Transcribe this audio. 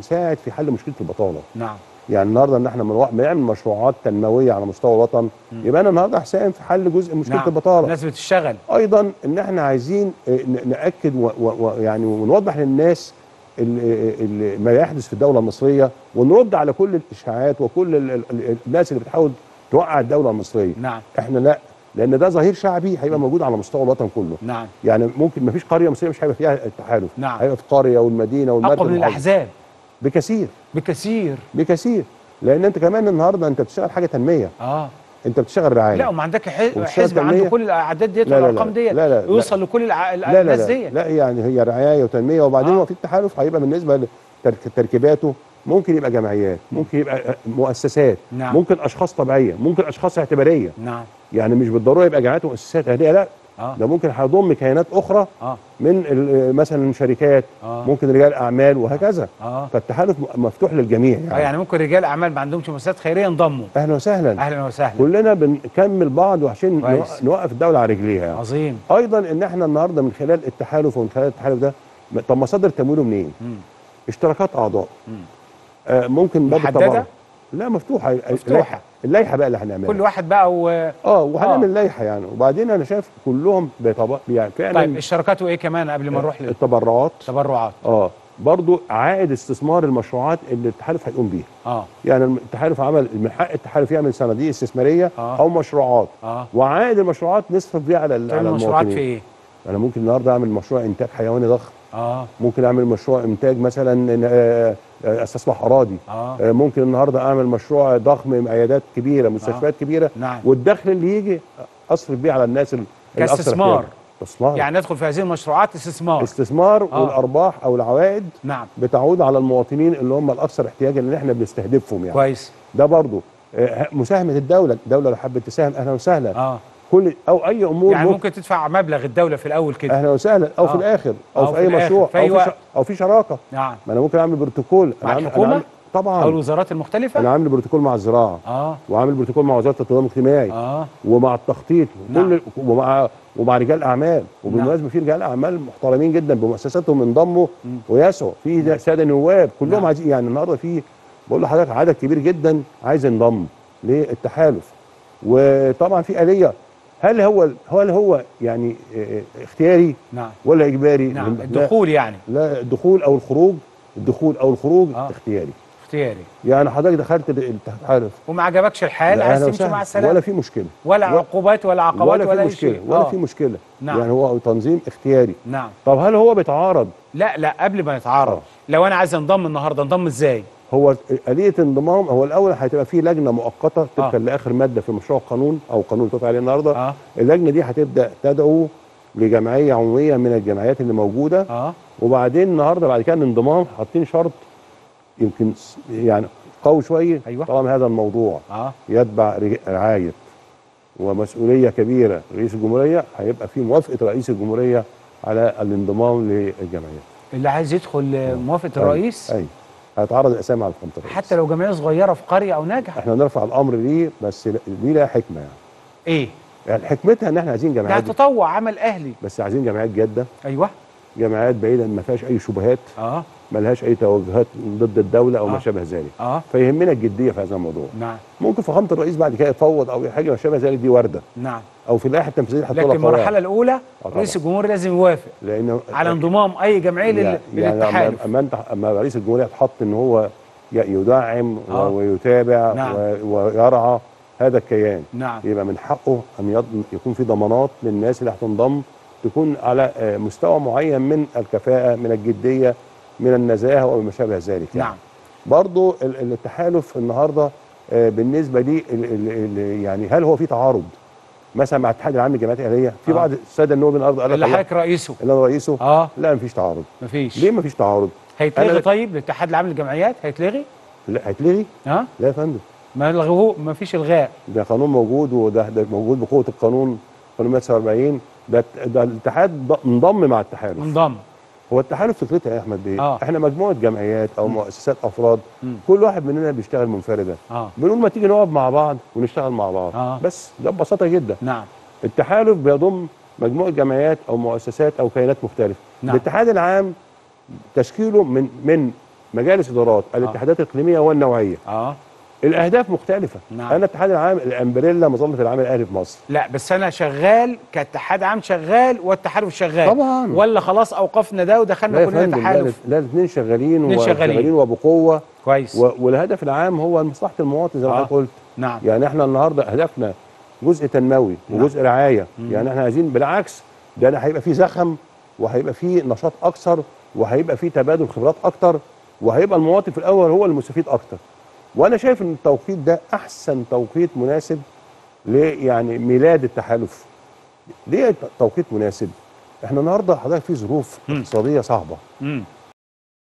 نساعد في حل مشكله البطاله نعم يعني النهارده ان احنا منوع- بنعمل مشروعات تنمويه على مستوى الوطن يبقى انا النهارده هساهم في حل جزء من مشكله نعم البطاله الناس بتشتغل ايضا ان احنا عايزين آه، ن- ناكد و- و- ويعني ونوضح للناس ال- ال- ما يحدث في الدوله المصريه ونرد على كل الاشاعات وكل ال- ال- ال- الناس اللي بتحاول توقع الدوله المصريه نعم احنا لا لان ده ظهير شعبي هيبقى موجود على مستوى الوطن كله نعم يعني ممكن ما فيش قريه مصريه مش هيبقى فيها التحالف نعم. هيبقى في القريه والمدينه والمركز اقوى من والحي. الاحزاب بكثير بكثير بكثير لان انت كمان النهارده انت بتشتغل حاجه تنميه اه انت بتشتغل رعايه لا وما عندك ح- وبتشتغل حزب عنده تنمية؟ كل الاعداد ديت لا، لا، لا. والارقام ديت لا، لا، لا. يوصل لكل الع... لا لا الناس لا, ديت لا يعني هي رعايه وتنميه وبعدين آه. هو في التحالف هيبقى بالنسبه لتركيباته ممكن يبقى جمعيات ممكن يبقى مؤسسات نعم. ممكن اشخاص طبيعيه ممكن اشخاص اعتباريه نعم يعني مش بالضروره يبقى جمعيات ومؤسسات اهليه لا اه ده ممكن هيضم كيانات اخرى اه من ال- مثلا شركات آه. ممكن رجال اعمال وهكذا اه فالتحالف م- مفتوح للجميع آه، يعني, يعني ممكن رجال اعمال ما عندهمش مؤسسات خيريه ينضموا اهلا وسهلا اهلا وسهلا كلنا بنكمل بعض وعشان كويس. نوق- نوقف الدوله على رجليها يعني. عظيم ايضا ان احنا النهارده من خلال التحالف ومن خلال التحالف ده م- طب مصادر تمويله منين؟ مم. اشتراكات اعضاء مم. آه ممكن باب محددة؟ التبرع لا مفتوحه مفتوحة. اللائحه اللائحه بقى اللي هنعملها كل واحد بقى و... اه وهنعمل لائحه يعني وبعدين انا شايف كلهم بيطبق يعني فعلا طيب الشركات وايه كمان قبل ما نروح التبرعات للتبرعات اه برضو عائد استثمار المشروعات اللي التحالف هيقوم بيها اه يعني التحالف عمل من حق التحالف يعمل صناديق استثماريه آه. او مشروعات اه وعائد المشروعات نصرف بيه على ال- على تعمل مشروعات في المواطنين ايه؟ انا ممكن النهارده اعمل مشروع انتاج حيواني ضخم اه ممكن اعمل مشروع انتاج مثلا آه، آه، استصلح اراضي اه آه، ممكن النهارده اعمل مشروع ضخم عيادات كبيره مستشفيات كبيره نعم والدخل اللي يجي اصرف بيه على الناس ال- الأكثر كاستثمار. احتياجاً. استثمار يعني ندخل في هذه المشروعات استثمار استثمار آه. والارباح او العوائد نعم بتعود على المواطنين اللي هم الاكثر احتياجا اللي احنا بنستهدفهم يعني كويس ده برضو آه، مساهمه الدوله الدوله لو حبت تساهم اهلا وسهلا اه كل او اي امور يعني ممكن ممكن تدفع مبلغ الدوله في الاول كده اهلا وسهلا او آه. في الاخر او, أو في في اي الآخر، مشروع في أي او في ش- وقت. او في شراكه نعم ما انا ممكن اعمل بروتوكول مع أنا عامل- الحكومة؟ أنا عامل- او طبعا الوزارات المختلفه انا عامل بروتوكول مع الزراعه اه وعامل بروتوكول مع وزاره التضامن الاجتماعي اه ومع التخطيط نعم. وكل ومع ومع رجال اعمال وبالمناسبه في رجال اعمال محترمين جدا بمؤسساتهم انضموا مم. ويسعوا في ده ساده نواب كلهم نعم. عايزين يعني النهارده في بقول لحضرتك عدد كبير جدا عايز ينضم للتحالف وطبعا في اليه هل هو هل هو يعني اه، اختياري نعم ولا اجباري؟ نعم لا- الدخول يعني لا الدخول او الخروج الدخول او الخروج آه. اختياري اختياري يعني حضرتك دخلت التحالف وما عجبكش الحال لا، عايز أهلا تمشي وسهلا. مع السلامه ولا في مشكله ولا ولا- عقوبات ولا عقبات ولا ولا, في أي مشكله شيء. ولا آه. في مشكله نعم. يعني هو تنظيم اختياري نعم طب هل هو بيتعارض لا لا قبل ما نتعارض آه. لو انا عايز انضم النهارده انضم ازاي هو آلية انضمام هو الأول هتبقى فيه لجنة مؤقتة طبقا آه. لآخر مادة في مشروع القانون أو القانون اللي اتفق عليه النهاردة اه اللجنة دي هتبدأ تدعو لجمعية عمومية من الجمعيات اللي موجودة اه وبعدين النهاردة بعد كده الانضمام حاطين شرط يمكن س- يعني قوي شوية أيوة. طالما هذا الموضوع اه يتبع رج- رعاية ومسؤولية كبيرة رئيس الجمهورية هيبقى في موافقة رئيس الجمهورية على الانضمام للجمعيات اللي عايز يدخل آه، موافقه أيوة. الرئيس أيوة هيتعرض الأسامي على الكمبيوتر حتى لو جمعيه صغيره في قريه او ناجحه احنا نرفع الامر ليه بس دي لها حكمه يعني. ايه يعني حكمتها ان احنا عايزين ده جمعيات تطوع عمل اهلي بس عايزين جمعيات جاده ايوه جمعيات بعيده ما فيهاش اي شبهات اه ما لهاش اي توجهات ضد الدوله او آه. ما شابه ذلك اه فيهمنا الجديه في هذا الموضوع نعم ممكن فخامه الرئيس بعد كده يفوض او حاجه ما شابه ذلك دي وارده نعم او في اللائحه التنفيذيه يحطوا لكن لها المرحله قواعد الاولى طبعا. رئيس الجمهور لازم يوافق لانه على انضمام اي جمعيه لل... يعني يعني للتحالف أما- اما انت اما رئيس الجمهوريه اتحط ان هو ي- يدعم آه. ويتابع نعم. و- ويرعى هذا الكيان نعم يبقى من حقه ان يض- يكون في ضمانات للناس اللي هتنضم تكون على آه، مستوى معين من الكفاءه من الجديه من النزاهه وما شابه ذلك يعني. نعم برضو ال- ال- التحالف النهارده آه، بالنسبه لي ال- ال- ال- يعني هل هو في تعارض مثلا مع الاتحاد العام للجامعات الاهليه في آه. بعض الساده النواب النهارده قال لك اللي والله- حضرتك رئيسه اللي انا رئيسه اه لا مفيش تعارض مفيش ليه مفيش تعارض هيتلغي أنا- طيب الاتحاد العام للجمعيات هيتلغي لا هيتلغي ها لا يا فندم ما لغوه ما فيش الغاء ده قانون موجود وده ده موجود بقوه القانون قانون 149 ده ده الاتحاد ض- انضم مع التحالف انضم هو التحالف فكرته يا احمد بيه آه. احنا مجموعه جمعيات او مم. مؤسسات افراد مم. كل واحد مننا بيشتغل منفردا اه بنقول ما تيجي نقعد مع بعض ونشتغل مع بعض آه. بس ده ببساطه جدا نعم التحالف بيضم مجموعه جمعيات او مؤسسات او كيانات مختلفه نعم. الاتحاد العام تشكيله من من مجالس ادارات الاتحادات الاقليميه والنوعيه اه الاهداف مختلفه نعم. انا الاتحاد العام الامبريلا مظله العام الاهلي في مصر لا بس انا شغال كاتحاد عام شغال والتحالف شغال طبعاً. ولا خلاص اوقفنا ده لا ودخلنا يا كلنا فندم لا تحالف لا الاثنين شغالين اتنين شغالين. وشغالين وبقوه كويس و- والهدف العام هو مصلحه المواطن زي ما آه. حضرتك قلت نعم يعني احنا النهارده هدفنا جزء تنموي نعم. وجزء رعايه يعني احنا عايزين بالعكس ده أنا هيبقى فيه زخم وهيبقى فيه نشاط اكثر وهيبقى فيه تبادل خبرات اكتر وهيبقى المواطن في الاول هو المستفيد اكتر وانا شايف ان التوقيت ده احسن توقيت مناسب ل يعني ميلاد التحالف ليه توقيت مناسب احنا النهارده حضرتك في ظروف مم. اقتصاديه صعبه مم.